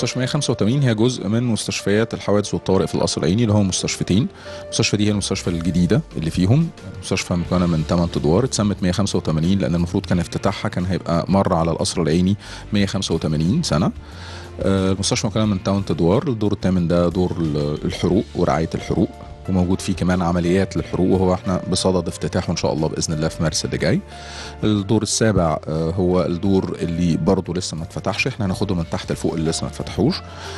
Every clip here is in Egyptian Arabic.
مستشفى 185 هي جزء من مستشفيات الحوادث والطوارئ في القصر العيني اللي هو مستشفيتين المستشفى دي هي المستشفى الجديده اللي فيهم مستشفى مكونه من 8 ادوار اتسمت 185 لان المفروض كان افتتاحها كان هيبقى مر على القصر العيني 185 سنه آه، المستشفى مكونه من 8 ادوار الدور الثامن ده دور ال- الحروق ورعايه الحروق وموجود فيه كمان عمليات للحروق وهو احنا بصدد افتتاحه ان شاء الله باذن الله في مارس اللي جاي الدور السابع آه، هو الدور اللي برضه لسه ما اتفتحش احنا هناخده من تحت لفوق اللي لسه ما اتفتحوش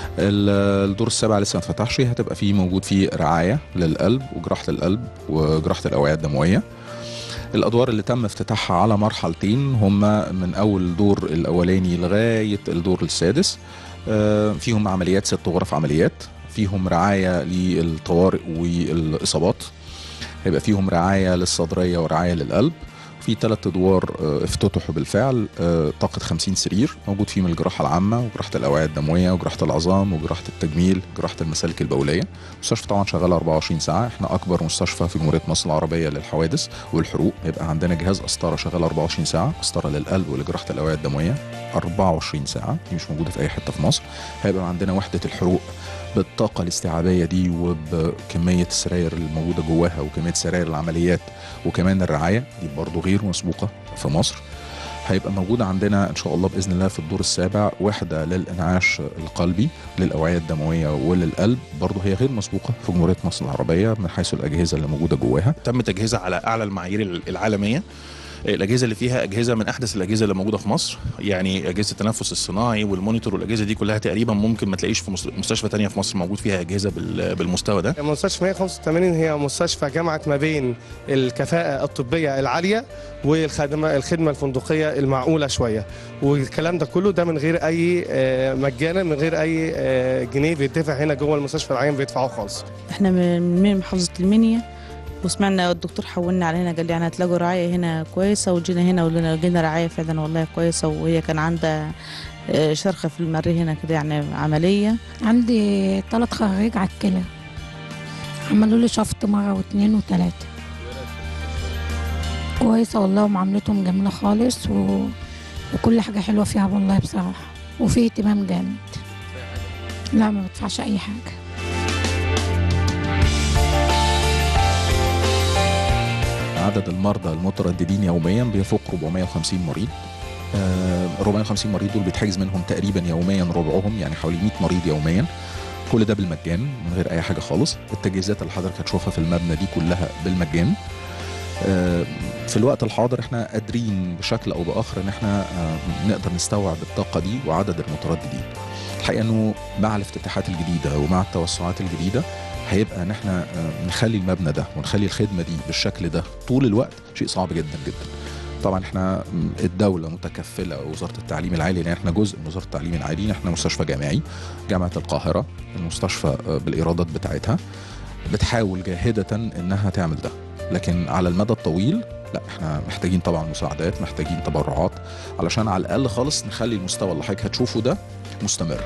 ال- الدور السابع لسه ما اتفتحش هتبقى فيه موجود فيه رعايه للقلب وجراحه القلب وجراحه الاوعيه الدمويه الادوار اللي تم افتتاحها على مرحلتين هما من اول الدور الاولاني لغايه الدور السادس آه، فيهم عمليات ست غرف عمليات فيهم رعايه للطوارئ والاصابات هيبقى فيهم رعايه للصدريه ورعايه للقلب في ثلاث ادوار آه، افتتحوا بالفعل آه، طاقه 50 سرير موجود فيهم الجراحه العامه وجراحه الاوعيه الدمويه وجراحه العظام وجراحه التجميل جراحه المسالك البوليه المستشفى طبعا شغاله 24 ساعه احنا اكبر مستشفى في جمهوريه مصر العربيه للحوادث والحروق يبقى عندنا جهاز قسطره شغال 24 ساعه قسطره للقلب ولجراحه الاوعيه الدمويه 24 ساعه دي مش موجوده في اي حته في مصر هيبقى عندنا وحده الحروق بالطاقه الاستيعابيه دي وبكميه السراير الموجوده جواها وكميه سراير العمليات وكمان الرعايه دي برضو غير مسبوقه في مصر هيبقى موجود عندنا ان شاء الله باذن الله في الدور السابع وحده للانعاش القلبي للاوعيه الدمويه وللقلب برضه هي غير مسبوقه في جمهوريه مصر العربيه من حيث الاجهزه اللي موجوده جواها تم تجهيزها على اعلى المعايير العالميه الاجهزه اللي فيها اجهزه من احدث الاجهزه اللي موجوده في مصر يعني اجهزه التنفس الصناعي والمونيتور والاجهزه دي كلها تقريبا ممكن ما تلاقيش في مست- مستشفى تانية في مصر موجود فيها اجهزه بال- بالمستوى ده مستشفى 185 هي مستشفى جمعت ما بين الكفاءة الطبية العالية والخدمة الخدمة الفندقية المعقولة شوية والكلام ده كله ده من غير أي آه، مجانا من غير أي آه، جنيه بيدفع هنا جوه المستشفى العام بيدفعوه خالص احنا من من محافظة المنيا وسمعنا الدكتور حولنا علينا قال لي يعني هتلاقوا رعاية هنا كويسة وجينا هنا ولقينا رعاية فعلا والله كويسة وهي كان عندها آه، شرخة في المريء هنا كده يعني عملية عندي ثلاث خريج على الكلى عملوا لي شفط مرة واثنين وثلاثة كويسة والله ومعاملتهم جميلة خالص و... وكل حاجة حلوة فيها والله بصراحة وفي اهتمام جامد لا ما بدفعش أي حاجة عدد المرضى المترددين يوميا بيفوق 450 مريض آه، 450 مريض دول بيتحجز منهم تقريبا يوميا ربعهم يعني حوالي 100 مريض يوميا كل ده بالمجان من غير اي حاجه خالص التجهيزات اللي حضرتك هتشوفها في المبنى دي كلها بالمجان آه، في الوقت الحاضر احنا قادرين بشكل او باخر ان احنا آه، نقدر نستوعب الطاقه دي وعدد المترددين الحقيقه انه مع الافتتاحات الجديده ومع التوسعات الجديده هيبقى ان احنا آه، نخلي المبنى ده ونخلي الخدمه دي بالشكل ده طول الوقت شيء صعب جدا جدا طبعا احنا م، الدوله متكفله وزاره التعليم العالي لان احنا جزء من وزاره التعليم العالي احنا مستشفى جامعي جامعه القاهره المستشفى آه، بالايرادات بتاعتها بتحاول جاهده انها تعمل ده لكن على المدى الطويل لا احنا محتاجين طبعا مساعدات محتاجين تبرعات علشان على الاقل خالص نخلي المستوى اللي حضرتك هتشوفه ده مستمر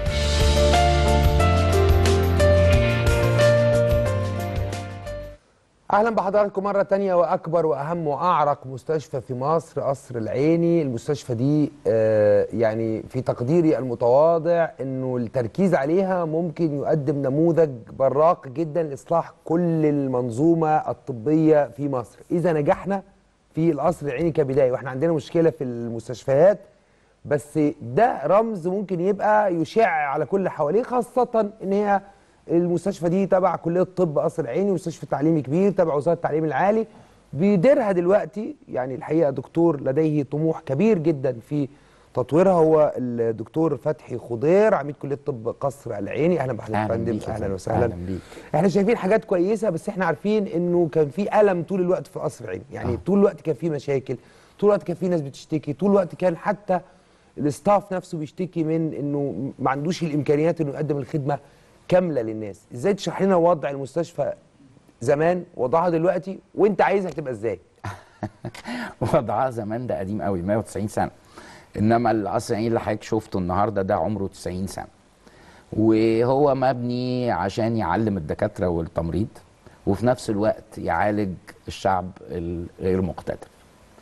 اهلا بحضراتكم مره تانية واكبر واهم واعرق مستشفى في مصر قصر العيني المستشفى دي آه، يعني في تقديري المتواضع انه التركيز عليها ممكن يقدم نموذج براق جدا لاصلاح كل المنظومه الطبيه في مصر اذا نجحنا في القصر العيني كبدايه واحنا عندنا مشكله في المستشفيات بس ده رمز ممكن يبقى يشع على كل اللي حواليه خاصه ان هي المستشفى دي تبع كليه طب قصر العيني مستشفى تعليمي كبير تبع وزاره التعليم العالي بيديرها دلوقتي يعني الحقيقه دكتور لديه طموح كبير جدا في تطويرها هو الدكتور فتحي خضير عميد كليه طب قصر العيني اهلا بحضرتك يا أهلاً فندم بيك يا اهلا فندم. وسهلا أهلاً بيك. احنا شايفين حاجات كويسه بس احنا عارفين انه كان في الم طول الوقت في قصر العيني يعني آه. طول الوقت كان في مشاكل طول الوقت كان في ناس بتشتكي طول الوقت كان حتى الاستاف نفسه بيشتكي من انه ما عندوش الامكانيات انه يقدم الخدمه كامله للناس ازاي تشرح لنا وضع المستشفى زمان وضعها دلوقتي وانت عايزها تبقى ازاي وضعها زمان ده قديم قوي 190 سنه انما القصر العيني اللي حضرتك شفته النهارده ده عمره 90 سنه وهو مبني عشان يعلم الدكاتره والتمريض وفي نفس الوقت يعالج الشعب الغير مقتدر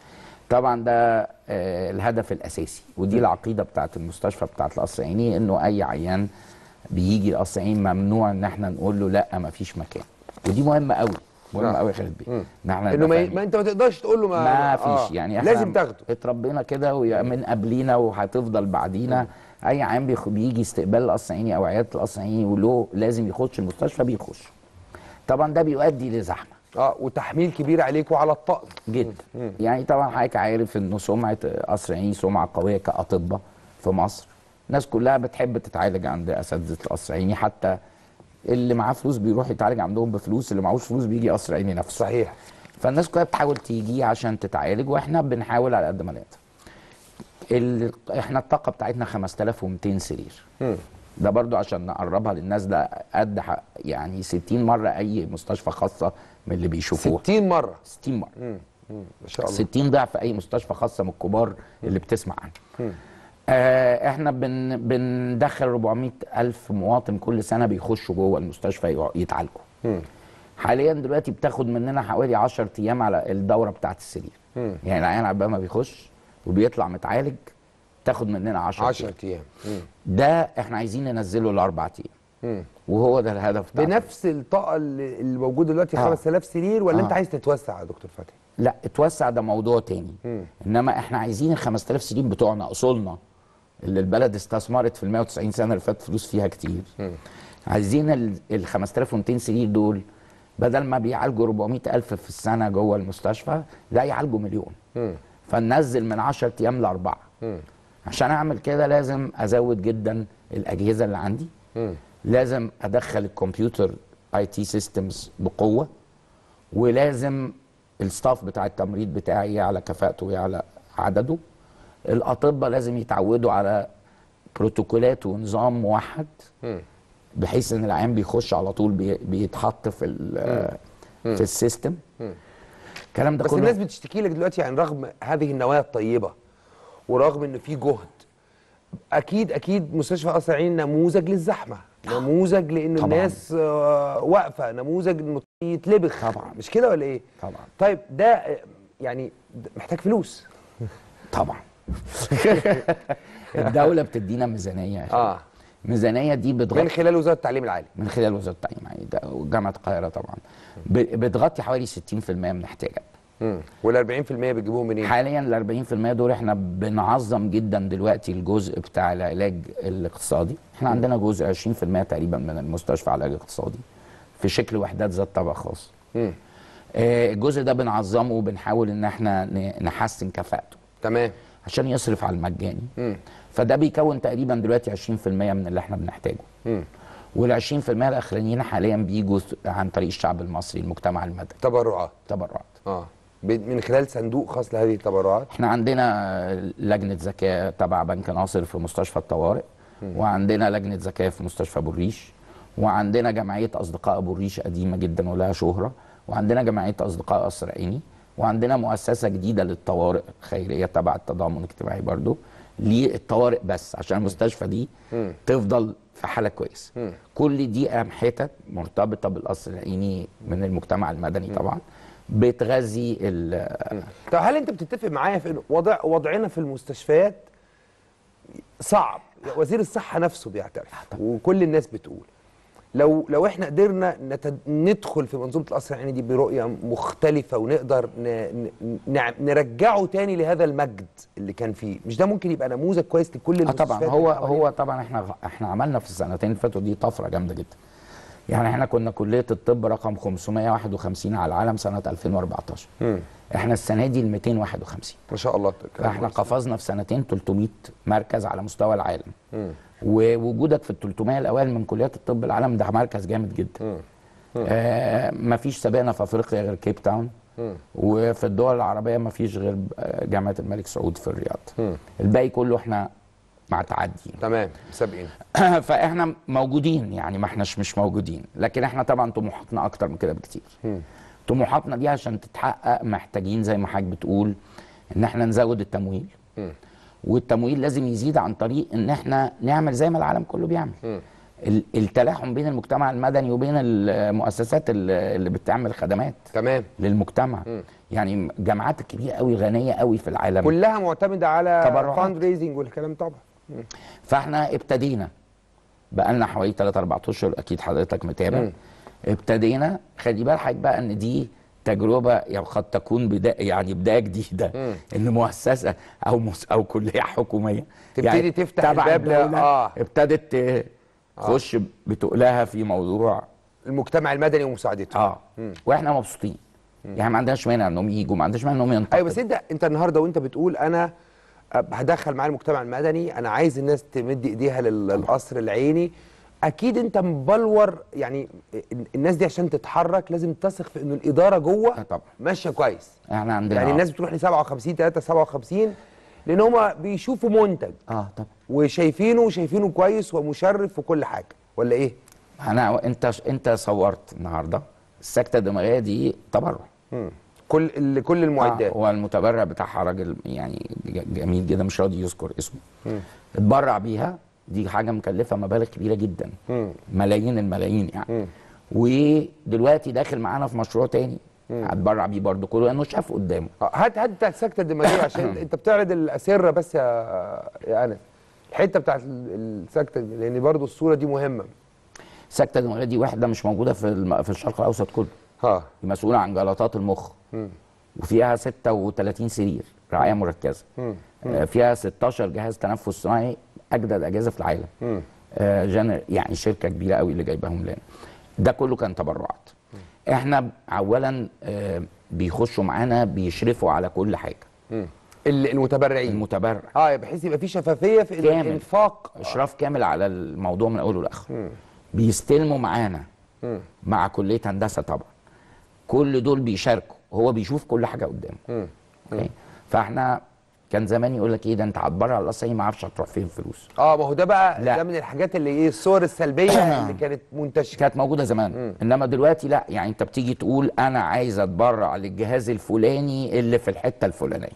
طبعا ده آه، الهدف الاساسي ودي العقيده بتاعت المستشفى بتاعت القصر العيني انه اي عيان بيجي القصر العيني ممنوع ان احنا نقول له لا ما فيش مكان ودي مهمه قوي مهمه نعم. قوي يا خالد بيه مم. ان احنا انه نبقى ما, فاهمين. ما انت ما تقدرش تقول له ما, ما آه. فيش يعني احنا لازم تاخده اتربينا كده ومن قبلينا وهتفضل بعدينا اي عيان بيخ- بيجي استقبال القصر العيني او عياده القصر العيني وله لازم يخش المستشفى بيخش طبعا ده بيؤدي لزحمه اه وتحميل كبير عليك وعلى الطقم جدا يعني طبعا حضرتك عارف انه سمعه قصر عيني سمعه قويه كاطباء في مصر الناس كلها بتحب تتعالج عند اساتذه القصر العيني حتى اللي معاه فلوس بيروح يتعالج عندهم بفلوس اللي معهوش فلوس بيجي قصر عيني نفسه صحيح فالناس كلها بتحاول تيجي عشان تتعالج واحنا بنحاول على قد ما نقدر ال... احنا الطاقه بتاعتنا 5200 سرير مم. ده برضو عشان نقربها للناس ده قد ح- يعني 60 مره اي مستشفى خاصه من اللي بيشوفوها 60 مره 60 مره مم. مم. ما شاء الله 60 ضعف اي مستشفى خاصه من الكبار اللي بتسمع عنه آه احنا بن بندخل 400 الف مواطن كل سنه بيخشوا جوه المستشفى يقع- يتعالجوا مم. حاليا دلوقتي بتاخد مننا حوالي 10 ايام على الدوره بتاعت السرير مم. يعني العيان عبال ما بيخش وبيطلع متعالج تاخد مننا 10 10 ايام ايام مم. ده احنا عايزين ننزله لاربع ايام مم. وهو ده الهدف بتاعنا بنفس الطاقه اللي اللي موجوده دلوقتي آه. 5000 سرير ولا آه. انت عايز تتوسع يا دكتور فتحي لا اتوسع ده موضوع تاني مم. انما احنا عايزين ال 5000 سرير بتوعنا اصولنا اللي البلد استثمرت في ال 190 سنه اللي فات فلوس فيها كتير عايزين ال ال 5200 سرير دول بدل ما بيعالجوا 400 الف في السنه جوه المستشفى لا يعالجوا مليون مم. فننزل من 10 ايام لاربعه مم. عشان اعمل كده لازم ازود جدا الاجهزه اللي عندي مم. لازم ادخل الكمبيوتر اي تي سيستمز بقوه ولازم الستاف بتاع التمريض بتاعي يعلى كفاءته ويعلى عدده الاطباء لازم يتعودوا على بروتوكولات ونظام موحد مم. بحيث ان العيان بيخش على طول بي- بيتحط في ال- في السيستم الكلام ده بس كله الناس بتشتكي لك دلوقتي يعني رغم هذه النوايا الطيبه ورغم ان في جهد اكيد اكيد مستشفى قصر العين نموذج للزحمه نموذج لان طبعاً. الناس آه، واقفه نموذج انه يتلبخ طبعاً. مش كده ولا ايه طبعا طيب ده آه، يعني ده محتاج فلوس طبعا الدوله بتدينا ميزانيه يا اه الميزانيه دي بتغطي من خلال وزاره التعليم العالي من خلال وزاره التعليم يعني ده وجامعه القاهره طبعا ب- بتغطي حوالي 60% من احتياجاتنا امم وال 40% بتجيبوهم منين؟ حاليا ال 40% دول احنا بنعظم جدا دلوقتي الجزء بتاع العلاج الاقتصادي احنا عندنا جزء 20% تقريبا من المستشفى علاج اقتصادي في شكل وحدات ذات طابع خاص امم آه، الجزء ده بنعظمه وبنحاول ان احنا ن- نحسن كفاءته تمام عشان يصرف على المجاني امم فده بيكون تقريبا دلوقتي 20% من اللي احنا بنحتاجه امم وال 20% الاخرانيين حاليا بيجوا عن طريق الشعب المصري المجتمع المدني تبرعات تبرعات اه ب- من خلال صندوق خاص لهذه التبرعات احنا عندنا لجنه زكاه تبع بنك ناصر في مستشفى الطوارئ وعندنا لجنه زكاه في مستشفى ابو الريش وعندنا جمعيه اصدقاء ابو الريش قديمه جدا ولها شهره وعندنا جمعيه اصدقاء قصر عيني وعندنا مؤسسه جديده للطوارئ خيريه تبع التضامن الاجتماعي برضو للطوارئ بس عشان المستشفى دي مم. تفضل في حاله كويسه مم. كل دي امحتة مرتبطه بالقصر العيني من المجتمع المدني طبعا بتغذي ال- طب هل انت بتتفق معايا في انه وضع وضعنا في المستشفيات صعب وزير الصحه نفسه بيعترف وكل الناس بتقول لو لو احنا قدرنا نتد... ندخل في منظومه القصر العيني دي برؤيه مختلفه ونقدر ن... ن... نع- نرجعه تاني لهذا المجد اللي كان فيه مش ده ممكن يبقى نموذج كويس لكل اه المستشفيات طبعا هو اللي حوالينا؟ هو طبعا احنا احنا عملنا في السنتين اللي فاتوا دي طفره جامده جدا يعني احنا كنا كليه الطب رقم 551 على العالم سنه 2014 مم. احنا السنه دي ال 251 ما شاء الله فاحنا قفزنا في سنتين 300 مركز على مستوى العالم مم. ووجودك في ال 300 الاوائل من كليات الطب العالم ده مركز جامد جدا مم. آه مفيش سابقنا في افريقيا غير كيب تاون مم. وفي الدول العربيه مفيش غير آه، جامعه الملك سعود في الرياض مم. الباقي كله احنا مع تعدي تمام سابقين فاحنا موجودين يعني ما احناش مش موجودين لكن احنا طبعا طموحاتنا اكتر من كده بكتير مم. طموحاتنا دي عشان تتحقق محتاجين زي ما حضرتك بتقول ان احنا نزود التمويل مم. والتمويل لازم يزيد عن طريق ان احنا نعمل زي ما العالم كله بيعمل مم. ال- التلاحم بين المجتمع المدني وبين المؤسسات ال- اللي بتعمل خدمات تمام للمجتمع يعني جامعات كبيره قوي غنيه قوي في العالم كلها معتمده على تبرعات. فاند ريزنج والكلام طبعا فاحنا ابتدينا بقالنا حوالي 3 4 اشهر اكيد حضرتك متابع مم. ابتدينا خلي بالك بقى ان دي تجربه يعني قد تكون بدايه يعني بدايه جديده مم. ان مؤسسه او مس او كليه حكوميه تبتدي تفتح تبع الباب ل- الدولة آه. ابتدت ت- تخش بتقلها في موضوع المجتمع المدني ومساعدته اه واحنا مبسوطين يعني ما عندناش مانع انهم يجوا ما عندناش مانع انهم ينتقدوا ايوه بس انت انت النهارده وانت بتقول انا هدخل معايا المجتمع المدني انا عايز الناس تمد ايديها لل- للقصر العيني اكيد انت مبلور يعني الناس دي عشان تتحرك لازم تثق في انه الاداره آه جوه طبعا ماشيه كويس احنا عندنا يعني الناس بتروح ل 57 3 57 لان هم بيشوفوا منتج اه طبعا وشايفينه وشايفينه كويس ومشرف وكل حاجه ولا ايه؟ انا انت انت صورت النهارده السكته الدماغيه دي تبرع مم. كل ال- كل المعدات آه هو المتبرع بتاعها راجل يعني ج- جميل جدا مش راضي يذكر اسمه اتبرع بيها دي حاجه مكلفه مبالغ كبيره جدا مم. ملايين الملايين يعني ودلوقتي داخل معانا في مشروع تاني هتبرع بيه برضه كله لانه شاف قدامه آه، هات هات بتاعت السكته الدماغيه عشان انت بتعرض الاسره بس يا يا انس الحته بتاعت ال- السكته دي، لان برضو الصوره دي مهمه السكته الدماغيه دي واحده مش موجوده في الم... في الشرق الاوسط كله ها دي مسؤوله عن جلطات المخ وفيها 36 سرير رعايه مركزه آه، فيها 16 جهاز تنفس صناعي اجدد اجهزه في العالم آه، جنر يعني شركه كبيره قوي اللي جايباهم لنا ده كله كان تبرعات احنا اولا آه، بيخشوا معانا بيشرفوا على كل حاجه ال- المتبرعين المتبرع اه بحيث يبقى في شفافيه في كامل. الانفاق اشراف كامل على الموضوع من اوله لاخره بيستلموا معانا مع كليه هندسه طبعا كل دول بيشاركوا هو بيشوف كل حاجه قدامه أوكي؟ فاحنا كان زمان يقول لك ايه ده انت هتبرع على الاصل ما اعرفش هتروح فين فلوس اه ما هو ده بقى لا. ده من الحاجات اللي ايه الصور السلبيه اللي كانت منتشره كانت موجوده زمان انما دلوقتي لا يعني انت بتيجي تقول انا عايز اتبرع للجهاز الفلاني اللي في الحته الفلانيه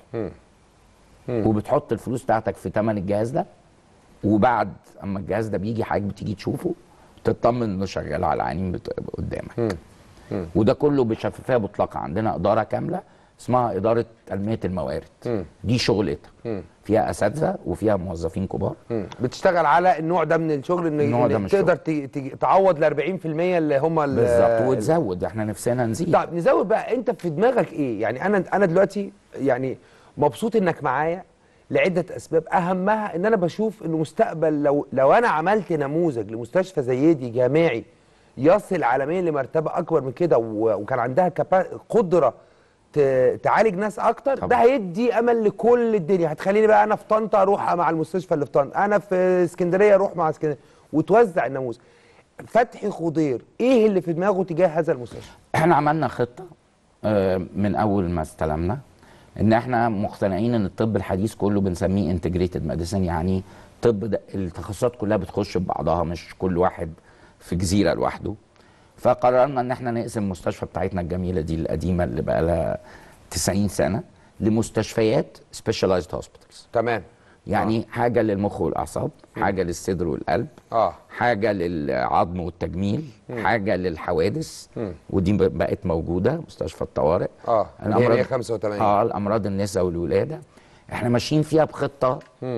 وبتحط الفلوس بتاعتك في ثمن الجهاز ده وبعد اما الجهاز ده بيجي حضرتك بتيجي تشوفه تطمن انه شغال على العينين بت- قدامك وده كله بشفافيه مطلقه عندنا اداره كامله اسمها اداره تنميه الموارد دي شغلتها فيها اساتذه وفيها موظفين كبار مم. بتشتغل على النوع ده من الشغل ان النوع ده إن من تقدر الشغل. ت- ت- تعوض ال 40% اللي هم ال- بالظبط وتزود احنا نفسنا نزيد طب نزود بقى انت في دماغك ايه يعني انا انا دلوقتي يعني مبسوط انك معايا لعده اسباب اهمها ان انا بشوف انه مستقبل لو لو انا عملت نموذج لمستشفى زي دي جامعي يصل عالميا لمرتبه اكبر من كده و- وكان عندها كبا- قدره ت- تعالج ناس اكتر طبعا. ده هيدي امل لكل الدنيا هتخليني بقى انا في طنطا اروح مع المستشفى اللي في طنطا انا في اسكندريه اروح مع اسكندريه وتوزع النموذج فتحي خضير ايه اللي في دماغه تجاه هذا المستشفى احنا عملنا خطه آه، من اول ما استلمنا ان احنا مقتنعين ان الطب الحديث كله بنسميه انتجريتد ميديسن يعني طب ده التخصصات كلها بتخش ببعضها مش كل واحد في جزيره لوحده فقررنا ان احنا نقسم المستشفى بتاعتنا الجميله دي القديمه اللي بقى لها 90 سنه لمستشفيات سبيشاليزد هوسبيتالز تمام يعني آه. حاجه للمخ والاعصاب حاجه للصدر والقلب اه حاجه للعظم والتجميل حاجه للحوادث ودي ب- بقت موجوده مستشفى الطوارئ اه اللي هي 185 اه الامراض النساء والولاده احنا ماشيين فيها بخطه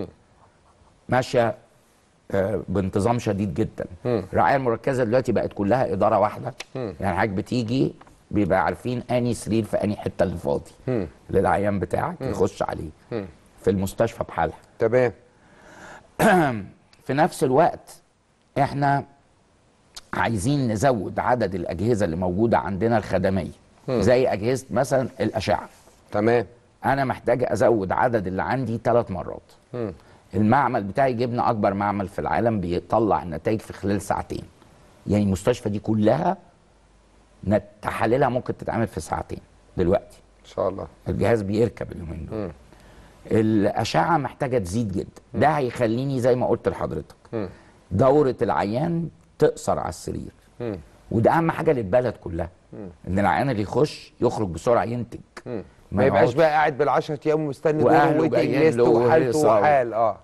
ماشيه آه بانتظام شديد جدا الرعايه المركزه دلوقتي بقت كلها اداره واحده يعني حضرتك بتيجي بيبقى عارفين اني سرير في اني حته اللي فاضي للعيان بتاعك يخش عليه في المستشفى بحالها تمام في نفس الوقت احنا عايزين نزود عدد الاجهزه اللي موجوده عندنا الخدميه زي اجهزه مثلا الاشعه تمام انا محتاج ازود عدد اللي عندي ثلاث مرات المعمل بتاعي جبنا اكبر معمل في العالم بيطلع النتائج في خلال ساعتين يعني المستشفى دي كلها نت- تحاليلها ممكن تتعمل في ساعتين دلوقتي ان شاء الله الجهاز بيركب اليومين دول الاشعه محتاجه تزيد جدا ده هيخليني زي ما قلت لحضرتك دوره العيان تقصر على السرير وده اهم حاجه للبلد كلها ان العيان اللي يخش يخرج بسرعه ينتج ما يبقاش يقعدش بقى قاعد بال10 ايام ومستني وأهله دوره ويتنج جايين ليست له وحالته وهيصة و- وحال اه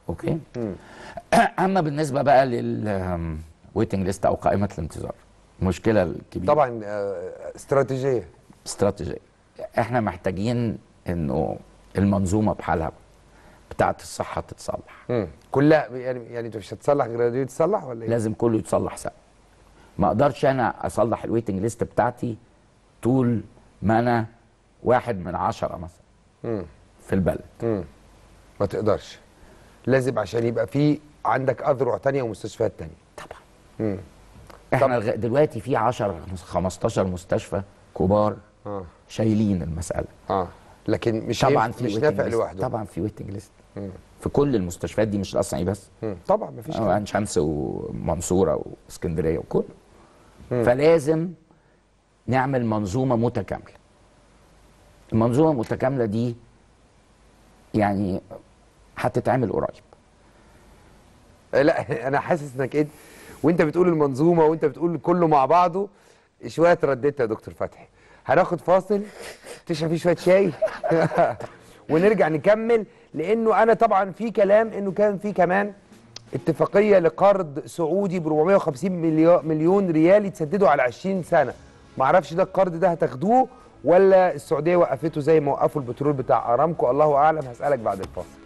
اوكي اما بالنسبه بقى لل ويتنج ليست او قائمه الانتظار المشكله الكبيره طبعا آه، استراتيجيه استراتيجيه احنا محتاجين انه المنظومه بحالها بتاعه الصحه تتصلح مم. كلها يعني يعني انت مش هتصلح غير دي تتصلح ولا ايه؟ لازم كله يتصلح سوا ما اقدرش انا اصلح الويتنج ليست بتاعتي طول ما انا واحد من عشرة مثلا مم. في البلد مم. ما تقدرش لازم عشان يبقى في عندك اذرع تانية ومستشفيات تانية طبعا مم. احنا لغا- دلوقتي في 10 15 مستشفى كبار اه شايلين المساله اه لكن مش طبعا هينفع- في مش waiting نافع list. لوحده طبعا في ويتنج ليست مم. في كل المستشفيات دي مش القصعي بس مم. طبعا مفيش آه، كلام. عين شمس ومنصوره واسكندريه وكله فلازم نعمل منظومه متكامله المنظومه المتكامله دي يعني هتتعمل قريب آه، لا انا حاسس انك انت وانت بتقول المنظومه وانت بتقول كله مع بعضه شويه ترددت يا دكتور فتحي هناخد فاصل تشرب فيه شويه شاي ونرجع نكمل لانه انا طبعا في كلام انه كان في كمان اتفاقيه لقرض سعودي ب 450 مليو- مليون ريال يتسددوا على 20 سنه ما اعرفش ده القرض ده هتاخدوه ولا السعوديه وقفته زي ما وقفوا البترول بتاع ارامكو الله اعلم هسالك بعد الفاصل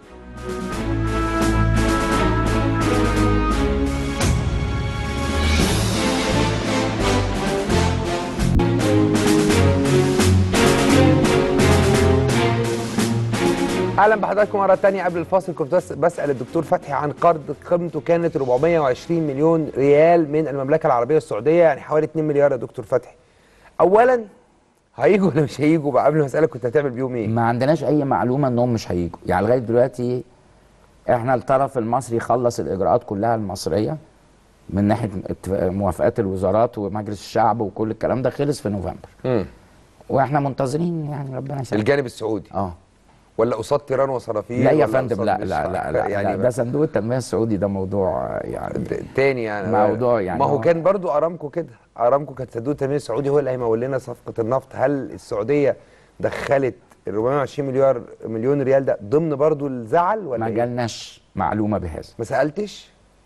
اهلا بحضراتكم مره تانية قبل الفاصل كنت بس بسال الدكتور فتحي عن قرض قيمته كانت 420 مليون ريال من المملكه العربيه السعوديه يعني حوالي 2 مليار يا دكتور فتحي اولا هيجوا ولا مش هيجوا بقى قبل ما اسالك كنت هتعمل بيهم ايه ما عندناش اي معلومه انهم مش هيجوا يعني لغايه دلوقتي احنا الطرف المصري خلص الاجراءات كلها المصريه من ناحيه اتفاق- موافقات الوزارات ومجلس الشعب وكل الكلام ده خلص في نوفمبر مم. واحنا منتظرين يعني ربنا يسهل الجانب السعودي اه ولا قصاد تيران وصرافيل لا يا ولا فندم قصاد لا مش لا عارف. لا, لا يعني يعني ده صندوق التنميه السعودي ده موضوع يعني د- تاني يعني موضوع يعني ما هو هو- كان برضو ارامكو كده ارامكو كانت صندوق التنميه السعودي هو اللي هيمول لنا صفقه النفط هل السعوديه دخلت ال 420 مليار مليون ريال ده ضمن برضو الزعل ولا ما إيه؟ جالناش معلومه بهذا ما سالتش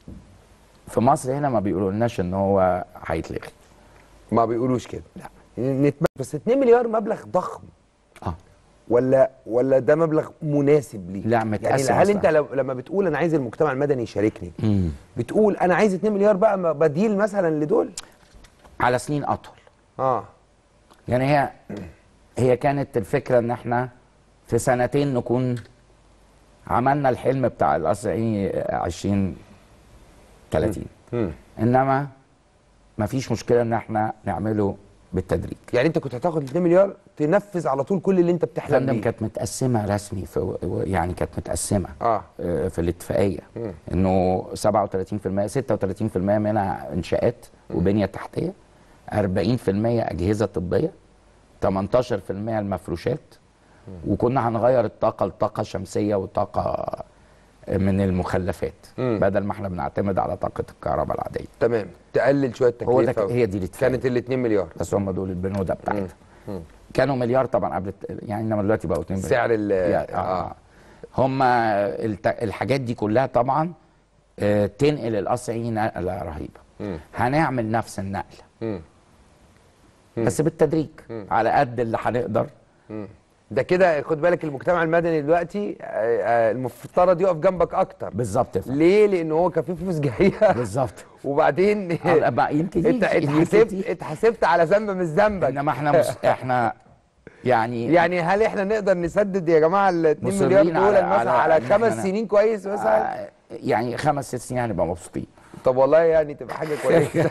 في مصر هنا ما بيقولوا لناش ان هو هيتلغي ما بيقولوش كده لا نتم... بس 2 مليار مبلغ ضخم اه ولا ولا ده مبلغ مناسب ليه لا، يعني متقسم هل أصلاً. انت لو لما بتقول انا عايز المجتمع المدني يشاركني مم. بتقول انا عايز 2 مليار بقى م- بديل مثلا لدول على سنين اطول اه يعني هي هي كانت الفكره ان احنا في سنتين نكون عملنا الحلم بتاع القصر العيني 20 30 مم. انما ما فيش مشكله ان احنا نعمله بالتدريج يعني انت كنت هتاخد 2 مليار تنفذ على طول كل اللي انت بتحلم فندم بيه كانت متقسمه رسمي في يعني كانت متقسمه اه آه، في الاتفاقيه انه 37% 36% منها انشاءات وبنيه تحتيه 40% اجهزه طبيه 18% المفروشات وكنا هنغير الطاقه لطاقه شمسيه وطاقه من المخلفات مم. بدل ما احنا بنعتمد على طاقه الكهرباء العاديه تمام تقلل شويه هو ده تكلفه ك- هي دي الاتفاقيه كانت ال 2 مليار بس هم دول البنوده بتاعتها كانوا مليار طبعا قبل الت- يعني انما دلوقتي بقوا 2 سعر ال يعني اه آه. هم الت... الحاجات دي كلها طبعا آه، تنقل القصر عيني نقله رهيبه مم. هنعمل نفس النقله مم. بس بالتدريج على قد اللي هنقدر ده كده خد بالك المجتمع المدني دلوقتي آه، آه، المفترض يقف جنبك اكتر بالظبط يا فندم. ليه لان هو كان في فلوس جايه بالظبط وبعدين على- بقى يمكن انت يجي- يمكن اتحسبت يجي. اتحسبت على ذنب مش ذنبك انما احنا مس... احنا يعني يعني هل احنا نقدر نسدد يا جماعه ال 2 مصرين مليار دول على- مثلا على على إن خمس إحنا- سنين كويس مثلا آه، يعني خمس ست سنين هنبقى مبسوطين طب والله يعني تبقى حاجه كويسه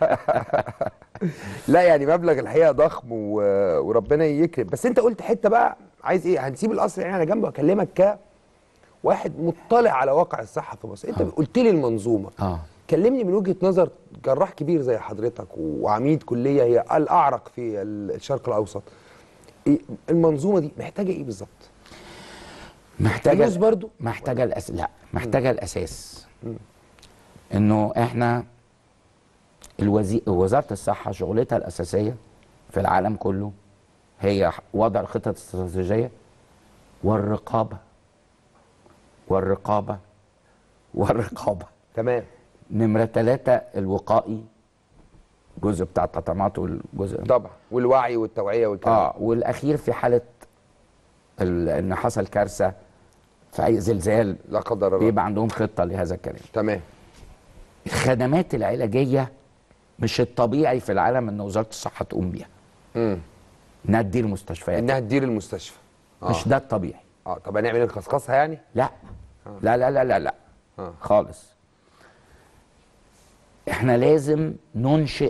لا يعني مبلغ الحقيقه ضخم و... وربنا يكرم بس انت قلت حته بقى عايز ايه هنسيب القصر يعني على جنب واكلمك ك واحد مطلع على واقع الصحه في مصر انت قلت لي المنظومه اه كلمني من وجهه نظر جراح كبير زي حضرتك وعميد كليه هي الاعرق في ال- الشرق الاوسط إيه المنظومه دي محتاجه ايه بالظبط محتاجه فلوس برضو؟ محتاجه الأس... لا محتاجه الاساس انه احنا الوزي... وزاره الصحه شغلتها الاساسيه في العالم كله هي وضع الخطط الاستراتيجيه والرقابه والرقابه والرقابه تمام نمره ثلاثة الوقائي الجزء بتاع التطعيمات والجزء طبعا والوعي والتوعيه والكلام اه والاخير في حاله ال- ان حصل كارثه في اي زلزال لا قدر الله بيبقى عندهم خطه لهذا الكلام تمام الخدمات العلاجيه مش الطبيعي في العالم ان وزاره الصحه تقوم بيها امم انها تدير مستشفيات انها تدير المستشفى اه مش ده الطبيعي اه طب هنعمل ايه نخصخصها يعني لا لا لا لا لا لا آه. خالص احنا لازم ننشئ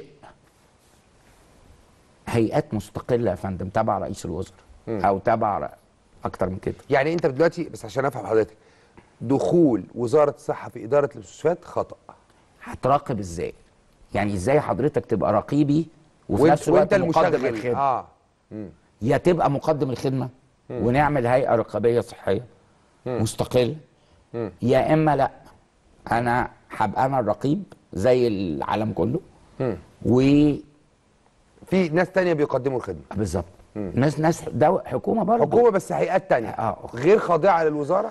هيئات مستقله يا فندم تبع رئيس الوزراء او تبع اكتر من كده يعني انت دلوقتي بس عشان افهم حضرتك دخول وزاره الصحه في اداره المستشفيات خطا هتراقب ازاي يعني ازاي حضرتك تبقى رقيبي وفي وانت, نفس الوقت وانت مقدم المشغل الخدمه اه يا تبقى مقدم الخدمه ونعمل هيئه رقابيه صحيه مستقله يا اما لا انا هبقى انا الرقيب زي العالم كله وبالظبط في ناس تانية بيقدموا الخدمه ناس ناس ده حكومه برضه حكومه بس هيئات تانية آه. غير خاضعه للوزاره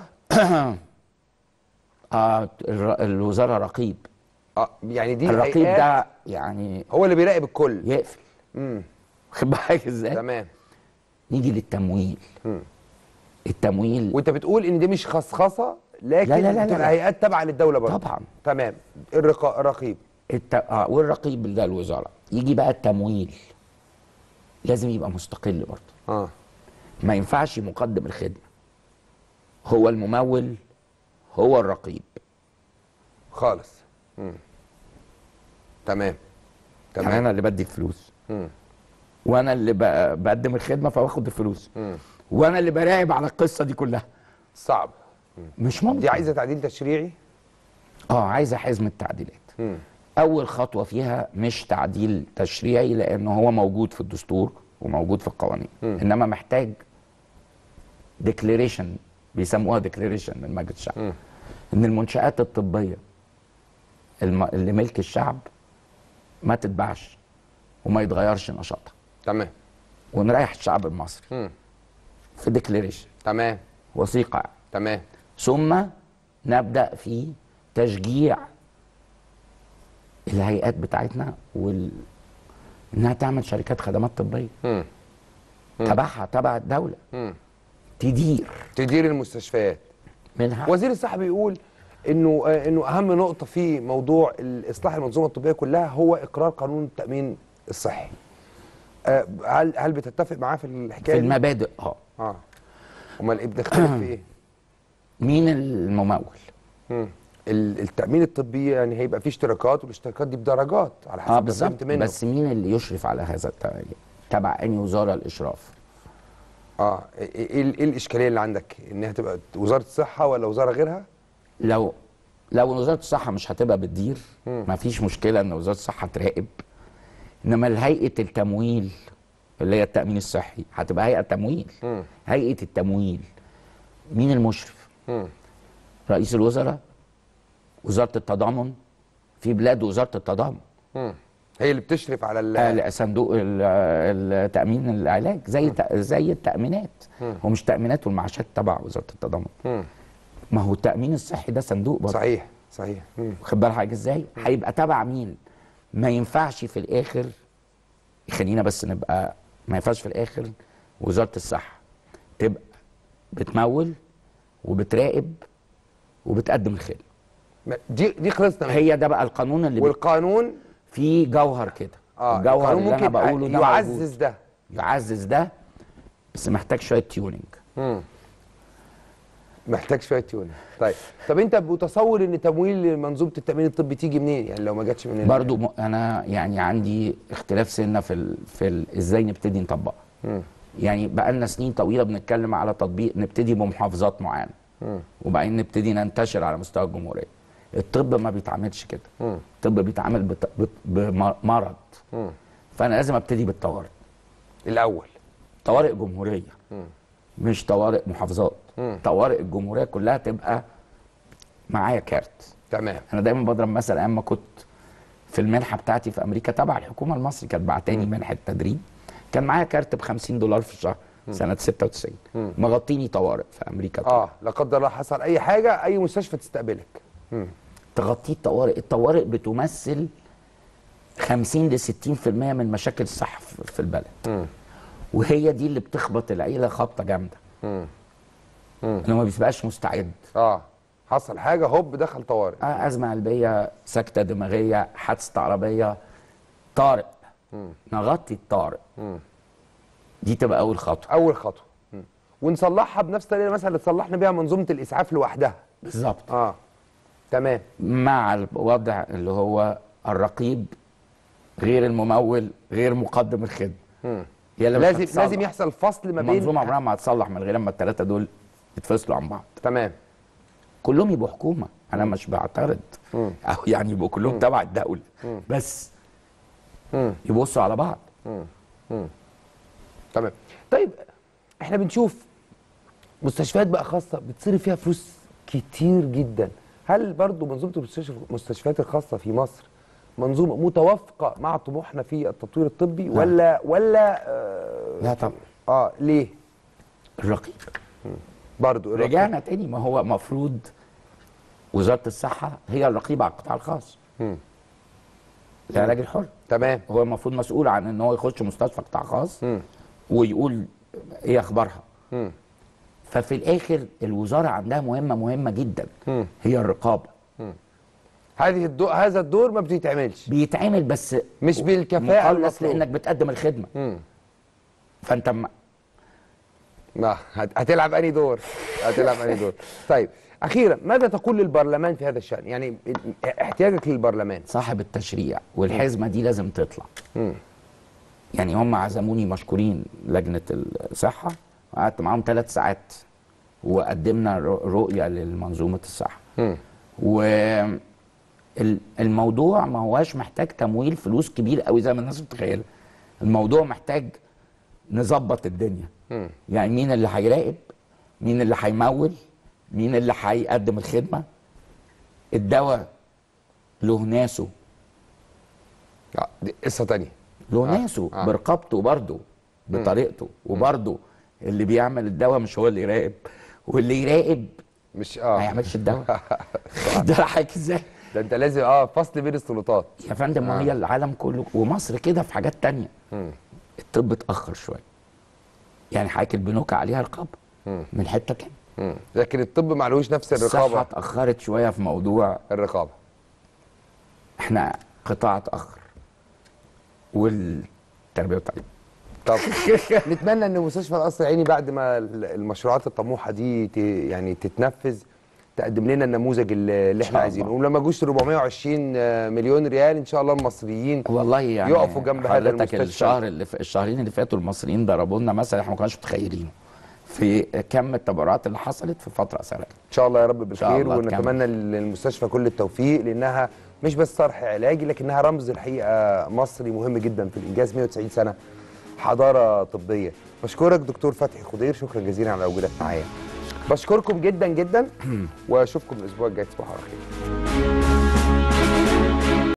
اه الر- الوزاره رقيب اه يعني دي الرقيب هيئات ده يعني هو اللي بيراقب الكل يقفل امم واخد بالك ازاي تمام نيجي للتمويل التمويل وانت بتقول ان دي مش خصخصه لكن لا، لا، لا، لا، بتبقى لا. هيئات تابعه للدوله برضه طبعا تمام الرقا... الرقيب الت... آه والرقيب ده الوزاره يجي بقى التمويل لازم يبقى مستقل برضه اه ما ينفعش مقدم الخدمه هو الممول هو الرقيب خالص مم. تمام يعني تمام انا اللي بدي الفلوس مم. وانا اللي ب... بقدم الخدمه فباخد الفلوس وانا اللي براقب على القصه دي كلها صعب مش ممكن دي عايزه تعديل تشريعي اه عايزه حزمه تعديلات مم. اول خطوه فيها مش تعديل تشريعي لان هو موجود في الدستور وموجود في القوانين انما محتاج ديكليريشن بيسموها ديكليريشن من مجلس الشعب ان المنشات الطبيه الم... اللي ملك الشعب ما تتباعش وما يتغيرش نشاطها تمام ونريح الشعب المصري مم. في ديكليريشن تمام وثيقه يعني. تمام ثم نبدا في تشجيع الهيئات بتاعتنا وال... انها تعمل شركات خدمات طبيه مم. تبعها تبع الدوله مم. تدير تدير المستشفيات منها وزير الصحه بيقول انه آه، انه اهم نقطه في موضوع اصلاح المنظومه الطبيه كلها هو اقرار قانون التامين الصحي آه، هل هل بتتفق معاه في الحكايه في دي؟ المبادئ اه اه امال ايه بنختلف في ايه مين الممول مم. ال- التامين الطبي يعني هيبقى فيه اشتراكات والاشتراكات دي بدرجات على حسب اه ما بالظبط فهمت منه. بس مين اللي يشرف على هذا التغيير تبع انهي وزاره الاشراف اه ايه ايه إيه الاشكاليه اللي عندك انها تبقى وزاره الصحه ولا وزاره غيرها لو لو وزاره الصحه مش هتبقى بتدير مفيش مشكله ان وزاره الصحه تراقب انما هيئه التمويل اللي هي التامين الصحي هتبقى هيئه تمويل هيئه التمويل مين المشرف مم. رئيس الوزراء وزاره التضامن في بلاد وزاره التضامن مم. هي اللي بتشرف على ال- آه، صندوق ال- التامين العلاج زي تأ- زي التامينات هو مش تامينات والمعاشات تبع وزاره التضامن مم. ما هو التامين الصحي ده صندوق برضه صحيح صحيح مم. واخد بال حضرتك ازاي هيبقى تبع مين ما ينفعش في الاخر خلينا بس نبقى ما ينفعش في الاخر وزاره الصحه تبقى بتمول وبتراقب وبتقدم الخدمه ما- دي دي خلصنا منها. هي ده بقى القانون اللي بي- والقانون فيه جوهر كده اه الجوهر القانون اللي انا ممكن بقوله ده موجود. يعزز ده يعزز ده بس محتاج شويه تيوننج مم. محتاج شويه تيون طيب طب انت متصور ان تمويل منظومه التامين الطبي تيجي منين يعني لو ما جاتش من ال- برضو م- انا يعني عندي اختلاف سنه في ال... في ال... ازاي نبتدي نطبقها يعني بقى لنا سنين طويله بنتكلم على تطبيق نبتدي بمحافظات معينه وبعدين نبتدي ننتشر على مستوى الجمهوريه الطب ما بيتعاملش كده الطب بيتعامل بت... بت... بمرض فانا لازم ابتدي بالطوارئ الاول طوارئ جمهوريه مش طوارئ محافظات طوارئ الجمهوريه كلها تبقى معايا كارت تمام انا دايما بضرب مثل ايام ما كنت في المنحه بتاعتي في امريكا تبع الحكومه المصري كانت بعتاني منحه تدريب كان معايا كارت ب 50 دولار في الشهر سنه 96 مغطيني طوارئ في امريكا اه لا قدر الله حصل اي حاجه اي مستشفى تستقبلك تغطيه الطوارئ الطوارئ بتمثل 50 ل 60% من مشاكل الصحه في في البلد وهي دي اللي بتخبط العيله خبطه جامده انه ما بيبقاش مستعد اه حصل حاجه هوب دخل طوارئ آه ازمه قلبيه سكته دماغيه حادثه عربيه طارئ نغطي الطارئ دي تبقى اول خطوه اول خطوه مم. ونصلحها بنفس الطريقه مثلا اللي صلحنا بيها منظومه الاسعاف لوحدها بالظبط اه تمام مع الوضع اللي هو الرقيب غير الممول غير مقدم الخدمه هي اللي مش لازم هتصلح. لازم يحصل فصل ما بين المنظومه عمرها ما هتصلح من غير ما الثلاثه دول يتفصلوا عن بعض تمام كلهم يبقوا حكومه انا مش بعترض او يعني يبقوا كلهم تبع الدوله بس يبصوا على بعض تمام طيب احنا بنشوف مستشفيات بقى خاصه بتصرف فيها فلوس كتير جدا هل برضو منظومه المستشف- المستشفيات الخاصه في مصر منظومه متوافقه مع طموحنا في التطوير الطبي ولا ولا آه, لا طبعا اه ليه الرقيب برضو الرقم. رجعنا تاني ما هو مفروض وزاره الصحه هي الرقيبه على القطاع الخاص العلاج الحر تمام هو المفروض مسؤول عن ان هو يخش مستشفى قطاع خاص مم. ويقول ايه اخبارها مم. ففي الاخر الوزاره عندها مهمه مهمه جدا مم. هي الرقابه هذه الدو... هذا الدور ما بيتعملش بيتعمل بس مش بالكفاءه مقلص المطلوب. لانك بتقدم الخدمه مم. فانت م- ما هت- هتلعب انهي دور هتلعب انهي دور طيب اخيرا ماذا تقول للبرلمان في هذا الشان يعني احتياجك للبرلمان صاحب التشريع والحزمه دي لازم تطلع مم. يعني هم عزموني مشكورين لجنه الصحه وقعدت معاهم ثلاث ساعات وقدمنا ر- رؤيه لمنظومه الصحه مم. والموضوع ما هواش محتاج تمويل فلوس كبير قوي زي ما الناس متخيله الموضوع محتاج نظبط الدنيا مم. يعني مين اللي هيراقب مين اللي هيمول مين اللي هيقدم الخدمه الدواء له ناسه آه، دي قصه تانية له آه، ناسه آه. برقابته برضه بطريقته وبرضه اللي بيعمل الدواء مش هو اللي يراقب واللي يراقب مش ما اه يعملش الدواء ده رايك ازاي ده انت لازم اه فصل بين السلطات يا فندم ما هي العالم كله ومصر كده في حاجات تانية مم. الطب اتاخر شويه يعني حضرتك البنوك عليها رقابه مم. من حته كده مم. لكن الطب معلوش نفس الصحه الرقابه اتاخرت شويه في موضوع الرقابه احنا قطاع اتاخر والتربيه والتعليم طب نتمنى ان مستشفى القصر العيني بعد ما ال- المشروعات الطموحه دي ت- يعني تتنفذ تقدم لنا النموذج اللي اللي احنا شاء عايزينه الله. ولما جوش 420 مليون ريال ان شاء الله المصريين والله يعني يقفوا جنب هذا حضرتك المستشفى. الشهر اللي ف... الشهرين اللي فاتوا المصريين ضربوا لنا مثلا احنا ما كناش متخيلينه في كم التبرعات اللي حصلت في فتره قصيره ان شاء الله يا رب شاء بالخير الله ونتمنى للمستشفى كل التوفيق لانها مش بس صرح علاجي لكنها رمز الحقيقه مصري مهم جدا في الانجاز 190 سنه حضاره طبيه بشكرك دكتور فتحي خضير شكرا جزيلا على وجودك معايا بشكركم جدا جدا واشوفكم الاسبوع الجاي تصبحوا على خير